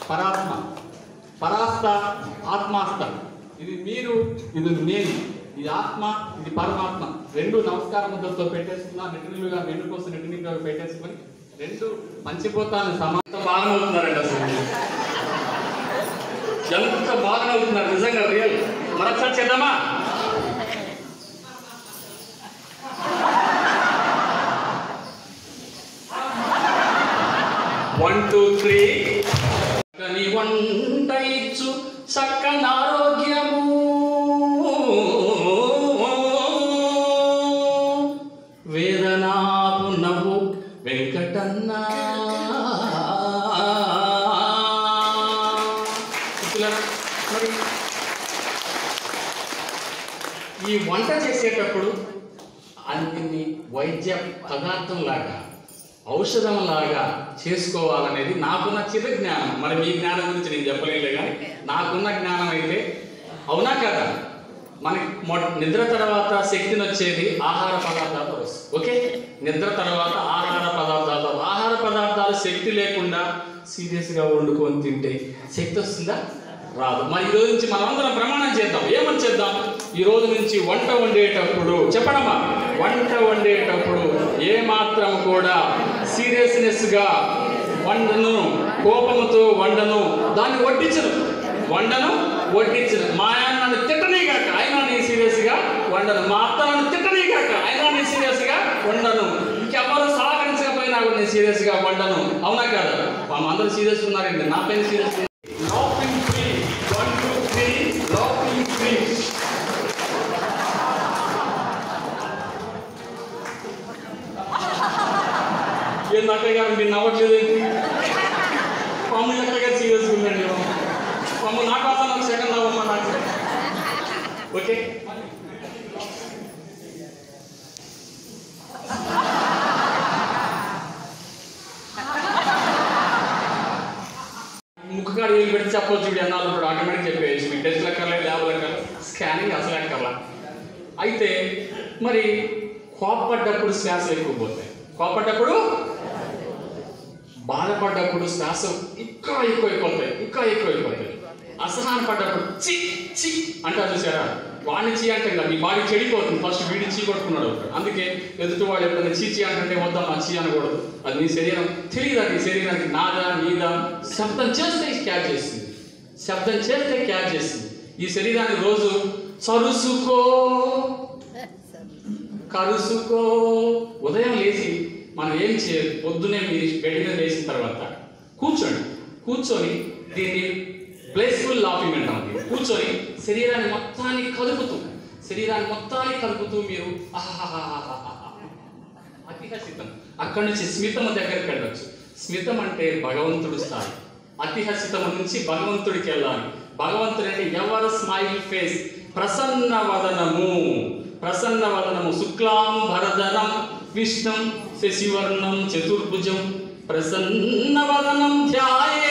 పరాత్మ పరాస్త ఆత్మాస్త ఇది మీరు ఇది నేను ఇది ఆత్మ ఇది పరమాత్మ రెండు నమస్కార ముద్రతో పెట్టేసుకున్నా నెటినిలుగా రెండు కోసం నెటినిలుగా పెట్టేసుకొని రెండు పంచిపోతాను సమాంత బాగా అవుతున్నారండి అసలు ఎంత బాగా అవుతున్నారు నిజంగా రియల్ మరొకసారి చేద్దామా వన్ టూ త్రీ కని వంట ఇచ్చు చక్కని ఆరోగ్యము వేదనాపు నవ్వు వెంకటన్న మిత్రులారా, మరి ఈ వంట చేసేటప్పుడు అన్ని వైద్య పదార్థం లాగా ఔషధం లాగా చేసుకోవాలనేది నాకున్న చిన్న జ్ఞానం మరి మీ జ్ఞానం గురించి నేను చెప్పలేనులే కానీ నాకున్న జ్ఞానం అయితే అవునా కదా మనకి మొ- నిద్ర తర్వాత శక్తిని వచ్చేది ఆహార పదార్థాలు వస్తుంది ఓకే నిద్ర తర్వాత ఆహార పదార్థాలు ఆహార పదార్థాలు శక్తి లేకుండా సీరియస్గా వండుకొని తింటే శక్తి వస్తుందా రాదు మరి ఈ రోజు నుంచి మనందరం ప్రమాణం చేద్దాం ఏమని చేద్దాం ఈ రోజు నుంచి వంట వండేటప్పుడు చెప్పడమ్మా వంట వండేటప్పుడు ఏ మాత్రం కూడా సీరియస్నెస్ గా వండను కోపముతో వండను దాన్ని వడ్డించను వండను వడ్డించను మా ఆయన నన్ను తిట్టనీగాక ఆయన నేను సీరియస్ గా వండను మా అత్త నన్ను తిట్టనీగాక ఆయన నేను సీరియస్ గా వండను ఇంకెవరు సహకరించకపోయినా కూడా నేను సీరియస్ గా వండను అవునా కాదా మా అందరూ సీరియస్ ఉన్నారండి నా పైన serious laughing free one two three laughing free ఏంది అక్కయ్య గారు మీరు నవ్వట్లేదు ఏంటి మమ్మల్ని అక్కయ్య గారు సీరియస్గా ఉందండి మమ్మల్ని నా కోసం ఒక సెకండ్ నవ్వమ్మా నాకు ఓకే ముఖకాడు ఏళ్ళు పెట్టి చెప్పొచ్చు చూడు ఎన్నాళ్ళు ఇప్పుడు ఆటోమేటిక్ చెప్పేయచ్చు మీ టెస్ట్ లెక్కర్లే ల్యాబ్ లెక్కర్లే స్కానింగ్ అసలు ఎక్కర్లా అయితే మరి కోపడ్డప్పుడు శ్వాసలు ఎక్కువ పోతాయి కోపడ్డప్పుడు బాధపడ్డప్పుడు శ్వాస ఇంకా ఎక్కువ అయిపోతాయి ఇంకా ఎక్కువ అయిపోతాయి అసహనం పడ్డప్పుడు చి చి అంటారు చూసారా వాడిని చీ అంటే కదా మీ బాడీ చెడిపోతుంది ఫస్ట్ వీడి చీ కొట్టుకున్నాడు ఒకడు. అందుకే ఎదుటి వాడు ఎప్పుడైనా చీ చీ అంటే వద్దమ్మా చీ అనకూడదు అది నీ శరీరం తెలియదు అది శరీరానికి నాదా నీదా శబ్దం చేస్తే క్యాచ్ చేస్తుంది శబ్దం చేస్తే క్యాచ్ చేస్తుంది ఈ శరీరాన్ని రోజు చరుసుకో కరుసుకో ఉదయం లేచి మనం ఏం చేయాలి పొద్దునే మీరు బెడ్ మీద లేచిన తర్వాత కూర్చోండి కూర్చొని దీన్ని ప్లేస్ఫుల్ లాఫింగ్ అంటాం దీన్ని. కూర్చొని శరీరాన్ని మొత్తాన్ని కదుపుతూ శరీరాన్ని మొత్తాన్ని కదుపుతూ మీరు ఆహాహాహాహాహా. అతిహసితం అక్కడి నుంచి స్మితము దగ్గరికి వెళ్ళొచ్చు స్మితం అంటే భగవంతుడు స్థాయి అతిహసితము నుంచి భగవంతుడికి వెళ్ళాలి భగవంతుడు అంటే ఎవరు స్మైల్ ఫేస్ ప్రసన్న వదనము ప్రసన్న వదనము శుక్లాం భరధరం విష్ణం శశివర్ణం చతుర్భుజం ప్రసన్న వదనం ధ్యాయే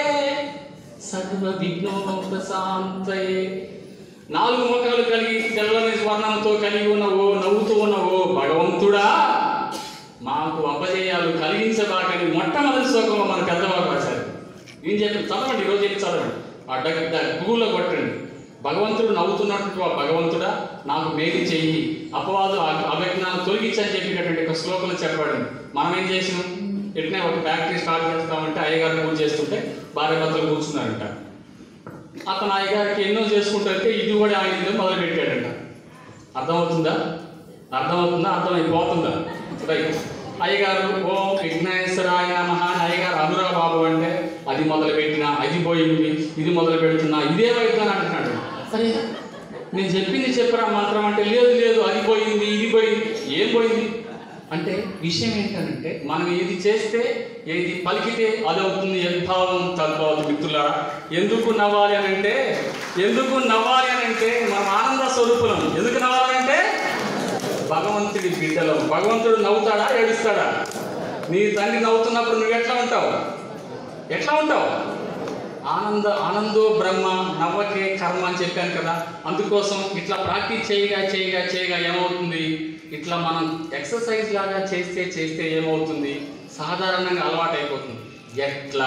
సర్వ విఘ్నోపశాంతయే నాలుగు ముఖాలు కలిగి తెల్లని వర్ణంతో కలిగి ఉన్న ఓ నవ్వుతూ ఉన్న ఓ భగవంతుడా మాకు అపజయాలు కలిగించబాకని మొట్టమొదటి శ్లోకంలో మన పెద్దవాళ్ళు రాశారు ఏం చెప్పి చదవండి ఈరోజు వెళ్ళి చదవండి ఆ డగ్ గూగుల్లో కొట్టండి భగవంతుడు నవ్వుతున్నట్టు ఆ భగవంతుడా నాకు మేలు చెయ్యి అపవాదు అ- అవిజ్ఞానం తొలగించని చెప్పినటువంటి ఒక శ్లోకంలో చెప్పాడు మనం ఏం చేసినాం ఎట్నే ఒక ఫ్యాక్టరీ స్టార్ట్ చేస్తామంటే అయ్యగారు పూజ చేస్తుంటే భార్య భర్తలు కూర్చున్నారంట అతను అయ్యగారికి ఎన్నో చేసుకుంటే ఇది కూడా ఆయన ఇల్లు మొదలు పెట్టాడంట అర్థమవుతుందా అర్థమవుతుందా అర్థమైపోతుందా రైట్ అయ్యగారు ఓం విఘ్నేశ్వరాయ నమః అని అయ్యగారు అనురా బాబు అంటే అది మొదలు పెట్టినా అది పోయింది ఇది మొదలు పెడుతున్నా ఇదే వైద్యం అంటున్నాడు సరే నేను చెప్పింది చెప్పరా మంత్రం అంటే లేదు లేదు అది పోయింది ఇది పోయింది ఏం పోయింది అంటే విషయం ఏంటంటే మనం ఏది చేస్తే ఏది పలికితే అది అవుతుంది యద్భావం తద్భావం మిత్రులారా ఎందుకు నవ్వాలి అని అంటే ఎందుకు నవ్వాలి అని అంటే మనం ఆనంద స్వరూపులం ఎందుకు నవ్వాలి అంటే భగవంతుడి బిడ్డలం భగవంతుడు నవ్వుతాడా ఏడుస్తాడా నీ తండ్రి నవ్వుతున్నప్పుడు నువ్వు ఎట్లా ఉంటావు ఎట్లా ఉంటావు ఆనంద ఆనందో బ్రహ్మ నవ్వకే కర్మ అని చెప్పాను కదా అందుకోసం ఇట్లా ప్రాక్టీస్ చేయగా చేయగా చేయగా ఏమవుతుంది ఇట్లా మనం ఎక్సర్సైజ్ లాగా చేస్తే చేస్తే ఏమవుతుంది సాధారణంగా అలవాటు అయిపోతుంది ఎట్లా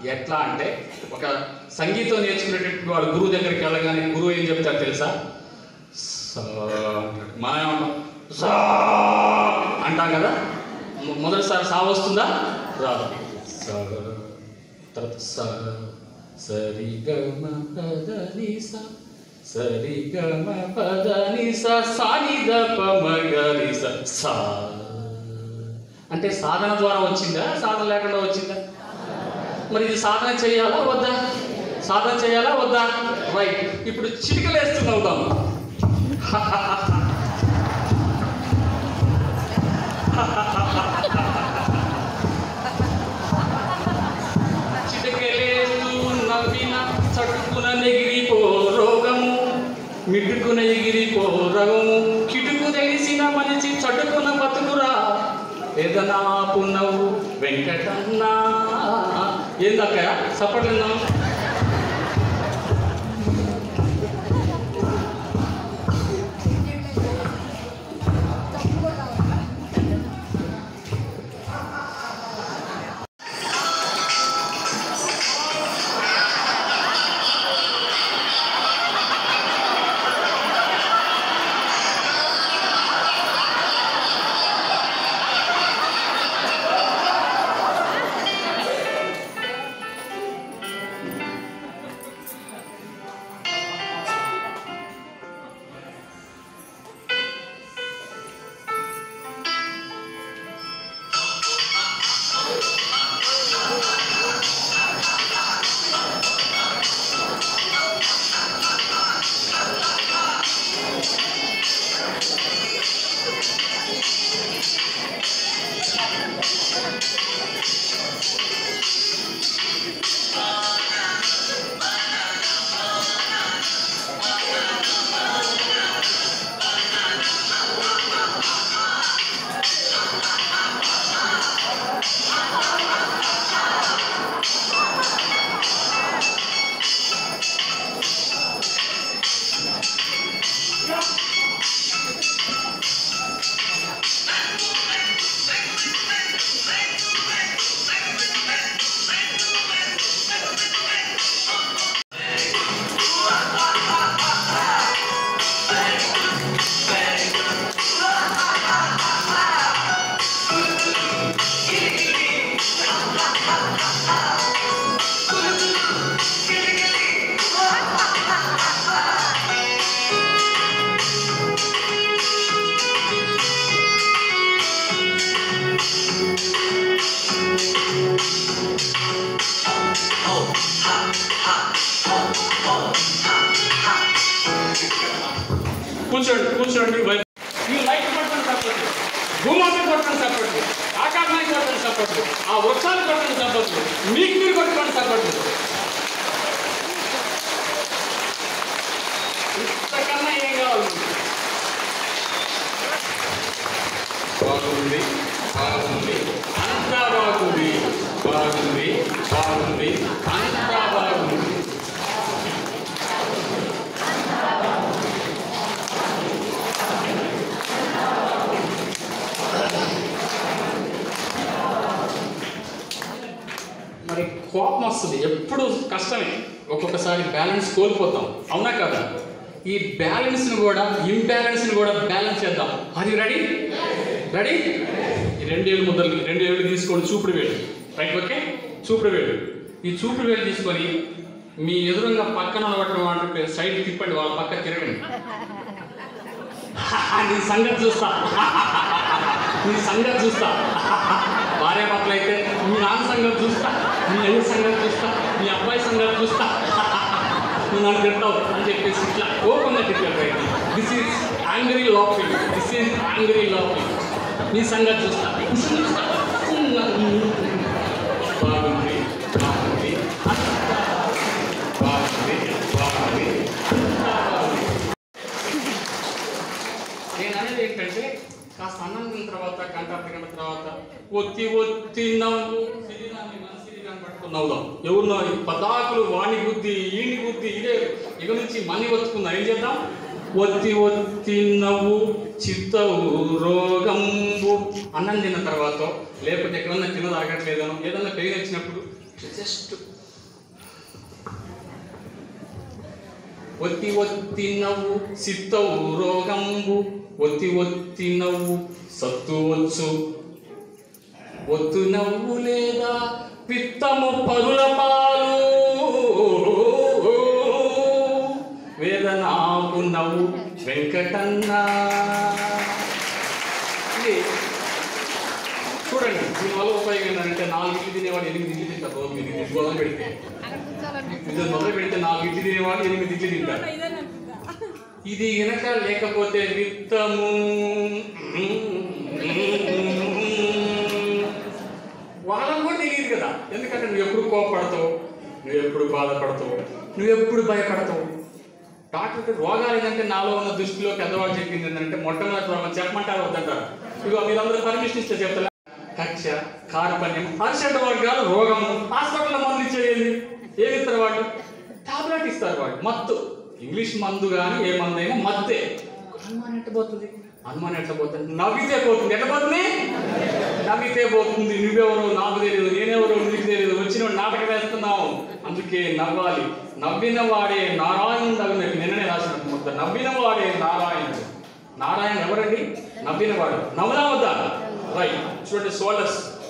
ఎట్లా అంటే ఒక సంగీతం నేర్చుకునేటప్పుడు వాడు గురువు దగ్గరికి వెళ్ళగానే గురువు ఏం చెప్తారు తెలుసా సా అంటాడు. మనం ఏమంటాం సా అంటాం కదా మొ- మొదటిసారి సా వస్తుందా రాదు సా తర్వాత సా సరి గమ పద ని సా సరి గమ పద ని సా సాని ద ప మ గ రి సా సా అంటే సాధన ద్వారా వచ్చిందా సాధన లేకుండా వచ్చిందా మరి ఇది సాధన చేయాలా వద్దా సాధన చేయాలా వద్దా రైట్ ఇప్పుడు చిటికలు వేస్తున్నాం చిటికలేస్తూ నవ్విన చటుకున నెగిరిపో రోగము మిటుకున ఎగిరిపో రగము కిటుకు తెలిసిన మనిషి చటుకున బతుకురా ఏదనా పున్నవు వెంకటన్నా ఏందక్క సపట్లున్నా కూర్చోండి కూర్చోండి వై- ఈ లైట్ కొట్టండి సపోర్ట్ భూమాతకి కొట్టండి సపోర్ట్ ఆకాశానికి కొట్టండి సపోర్ట్ ఆ వృక్షాలకు కొట్టండి సపోర్ట్ మీకు మీరు కొట్టుకోండి సపోర్ట్ ఇంతకన్నా ఏం కావాలి మీకు? బాగుంది బాగుంది అంతా బాగుంది బాగుంది బాగుంది అంతా బాగుంది మరి కోపం వస్తుంది ఎప్పుడు కష్టమే ఒక్కొక్కసారి బ్యాలెన్స్ కోల్పోతాం అవునా కదా ఈ బ్యాలెన్స్ని కూడా ఇంబ్యాలెన్స్ని కూడా బ్యాలెన్స్ చేద్దాం ఆర్ యు రెడీ రెడీ ఈ రెండు ఏళ్ళు ముద్దలు రెండు ఏళ్ళు తీసుకోండి చూపుడు వేలు రైట్ ఓకే చూపుడు వేలు ఈ చూపుడు వేలు తీసుకొని మీ ఎదురుగా పక్కన ఉండవటం అంటే సైడ్ తిప్పండి వాళ్ళ పక్క తిరగండి నీ సంగతి చూస్తా నీ సంగతి చూస్తా భార్య భర్తలు అయితే మీ నాన్న సంగతి చూస్తా మీ అయ్య సంగతి చూస్తా మీ అబ్బాయి సంగతి చూస్తా నువ్వు నన్ను తింటావు అని చెప్పేసి ఇట్లా కోపంగా తిట్టాడు this is angry laughing this is angry laughing నీ సంగతి చూస్తా నీ సంగతి చూస్తా బాగుంది బాగుంది బాగుంది బాగుంది అంతా బాగుంది నేను అనేది ఏంటంటే కాస్త అన్నం తిన్న తర్వాత గంట అర్ధ గంట తర్వాత ఒత్తి ఒత్తి నవ్వు శరీరాన్ని మన శరీరాన్ని పట్టుకుని నవ్వుదాం ఎవరు నవ్వు పదాకులు వాణి బుద్ధి ఈని బుద్ధి ఇదే ఇక నుంచి మనీ ఒత్తుకుందాం ఏం చేద్దాం ఒత్తి ఒత్తి నవ్వు చిత్తవు రోగంబు అన్నం తిన్న తర్వాత లేకపోతే ఎక్కడన్నా తినదు అరగట్లేదనో ఏదన్నా పెయిన్ వచ్చినప్పుడు జస్ట్ ఒత్తి ఒత్తి నవ్వు సిత్తవు రోగంబు ఒత్తి ఒత్తి నవ్వు సత్తు వచ్చు ఒత్తు నవ్వు లేదా పిత్తము పరుల పాలు వేదనాకు నవ్వు వెంకటన్నా ఇది చూడండి దీనివల్ల ఉపయోగం ఏంటంటే నాలుగు ఇడ్లు తినేవాడు ఎనిమిది ఇడ్లు తింటారు రోజు మీరు ఇది మొదలు పెడితే ఇది మొదలు పెడితే నాలుగు ఇడ్లు తినేవాడు ఎనిమిది ఇడ్లు తింటారు ఇది గనక లేకపోతే విత్తము వాళ్ళకు కూడా తెలియదు కదా ఎందుకంటే నువ్వు ఎప్పుడు కోపడతావు నువ్వు ఎప్పుడు బాధపడతావు నువ్వు ఎప్పుడు భయపడతావు డాక్టర్ రోగాలు ఏంటంటే నాలో ఉన్న దృష్టిలో పెద్దవాళ్ళు చెప్పింది ఏంటంటే మొట్టమొదటి రోగం చెప్పమంటారు వద్దంటారు ఇక మీరందరూ పర్మిషన్ ఇస్తే చెప్తా కక్ష కార్పణ్యం అరిషడ్ వర్గాలు రోగము హాస్పిటల్లో మందు ఇచ్చేది ఏమి ఇస్తారు వాళ్ళు టాబ్లెట్ ఇస్తారు వాళ్ళు మత్తు ఇంగ్లీష్ మందు కానీ ఏ మందు అయినా మత్తే అనుమానం ఎట్ట పోతుంది అనుమానం ఎట్లా పోతుంది నవ్వితే పోతుంది ఎట్లా పోతుంది నవ్వితే పోతుంది నువ్వెవరు నాకు తెలియదు నేనెవరు నీకు తెలియదు వచ్చిన నాటకం వేస్తున్నావు అందుకే నవ్వాలి నవ్విన వాడే నారాయణుడు అన్నట్టు నిన్ననే రాసిన ముద్ద నవ్విన వాడే నారాయణుడు నారాయణ ఎవరండి నవ్వినవాడు నవ్వునా వద్దా రైట్ చూడండి సోలస్